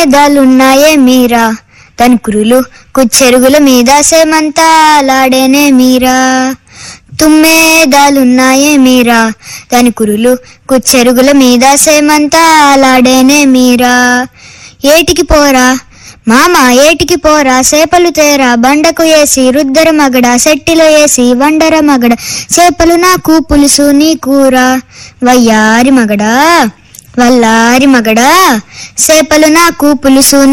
తుమ్మేదాలున్నాయే మీరా దాని కురులు కుచ్చెరుగుల మీద సేమంతా లాడేనే మీరా తుమ్మేదాలున్నాయే మీరా దాని కురులు కుచ్చెరుగుల మీద సేమంతా లాడేనే మీరా ఏటికి పోరా మామ ఏటికి పోరా సేపలు తేరా బండకు ఏసి రుద్దర మగడ సెట్టిలో ఏసి వండర మగడ చేపలు నాకు పులుసు నీ కూర వయ్యారి మగడా వల్లారి మగడా సేపలు నాకు పులుసు